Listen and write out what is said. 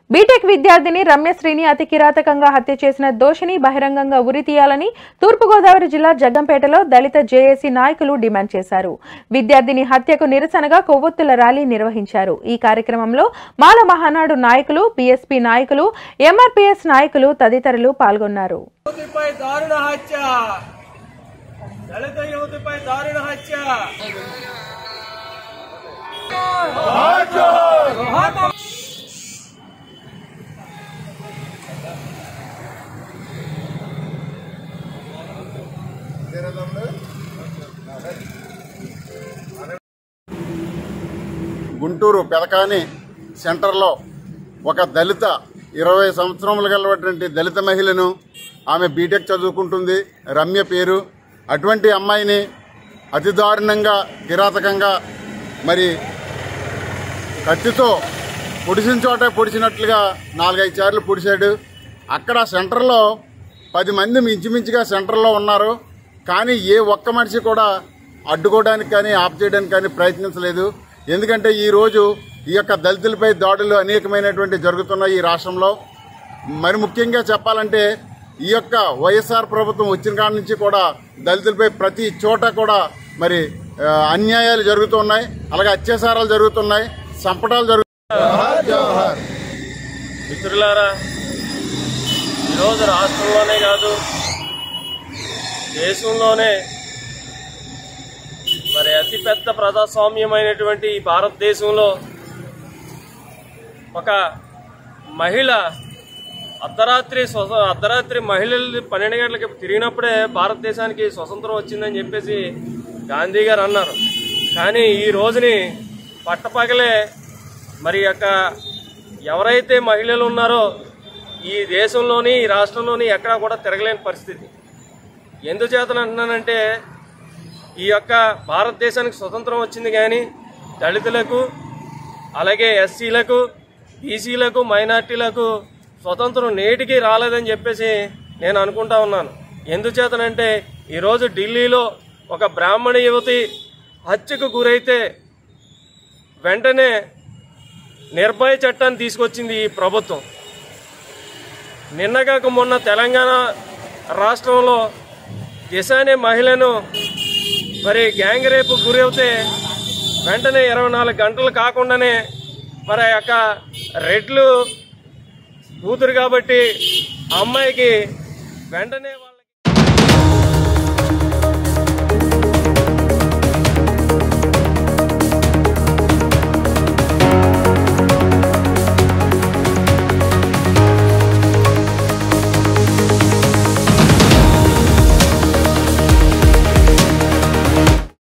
BTech విద్యార్థిని రమ్యశ్రీని అతి కిరాతకంగా హత్య చేసిన దోషిని బహిరంగంగా ఉరి తీయాలని తూర్పుగోదావరి జిల్లా జగ్గంపేటలో దళిత జేఏసీ నాయకులు డిమాండ్ చేశారు విద్యార్థిని హత్యకు నిరసనగా కొవ్వొత్తుల ర్యాలీ నిర్వహించారు ఈ కార్యక్రమంలో మాల మహానాడు నాయకులు బీఎస్పీ నాయకులు ఎంఆర్పీఎస్ నాయకులు తదితరులు పాల్గొన్నారు యువతిపై దారుణ హత్య దళిత యువతిపై దారుణ హత్య గుంటూరు పెదకాని సెంటర్లో ఒక దళిత ఇరవై సంవత్సరములు గలటువంటి దళిత మహిళను ఆమె బీటెక్ చదువుకుంటుంది రమ్య పేరు అటువంటి అమ్మాయిని అతి దారుణంగా కిరాతకంగా మరి కత్తితో పొడిచిన చోట పొడిచినట్లుగా నాలుగైదు సార్లు పొడిచాడు అక్కడ సెంటర్లో పది మంది ఇంచుమించుగా సెంటర్లో ఉన్నారు కానీ ఏ ఒక్క మనిషి కూడా అడ్డుకోవడానికి కానీ ఆప్ చేయడానికి కానీ ప్రయత్నించలేదు ఎందుకంటే ఈ రోజు ఈ యొక్క దళితులపై దాడులు అనేకమైనటువంటి జరుగుతున్నాయి ఈ రాష్ట్రంలో మరి ముఖ్యంగా చెప్పాలంటే ఈ యొక్క వైఎస్ఆర్ ప్రభుత్వం వచ్చిన కాడ నుంచి కూడా దళితులపై ప్రతి చోట కూడా మరి ఆ, అన్యాయాలు జరుగుతున్నాయి అలాగే అత్యాచారాలు జరుగుతున్నాయి సంపటాలు జరుగుతున్నాయి మిత్రులారా ఈరోజు రాష్ట్రంలోనే కాదు దేశంలోనే మరి అతిపెద్ద ప్రజాస్వామ్యమైనటువంటి ఈ భారతదేశంలో ఒక మహిళ అర్ధరాత్రి స్వస అర్ధరాత్రి మహిళలు పన్నెండు గంటలకి తిరిగినప్పుడే భారతదేశానికి స్వతంత్రం వచ్చిందని చెప్పేసి గాంధీ గారు అన్నారు కానీ ఈ రోజుని పట్టపగలే మరి యొక్క ఎవరైతే మహిళలు ఉన్నారో ఈ దేశంలోని ఈ రాష్ట్రంలోని ఎక్కడా కూడా తిరగలేని పరిస్థితి ఎందుచేతన అంటున్నానంటే ఈ యొక్క భారతదేశానికి స్వతంత్రం వచ్చింది కానీ దళితులకు అలాగే ఎస్సీలకు బీసీలకు మైనార్టీలకు స్వతంత్రం నేటికి రాలేదని చెప్పేసి నేను అనుకుంటా ఉన్నాను ఎందుచేతనంటే ఈరోజు ఢిల్లీలో ఒక బ్రాహ్మణ యువతి హత్యకు గురైతే వెంటనే నిర్భయ చట్టాన్ని తీసుకొచ్చింది ఈ ప్రభుత్వం నిన్నగాక మొన్న తెలంగాణ రాష్ట్రంలో దిశ అనే మహిళను మరి గ్యాంగ్ రేపు గురి అవుతే వెంటనే ఇరవై నాలుగు గంటలు కాకుండానే మరి ఆ యొక్క రెడ్లు కూతురు కాబట్టి ఆ అమ్మాయికి వెంటనే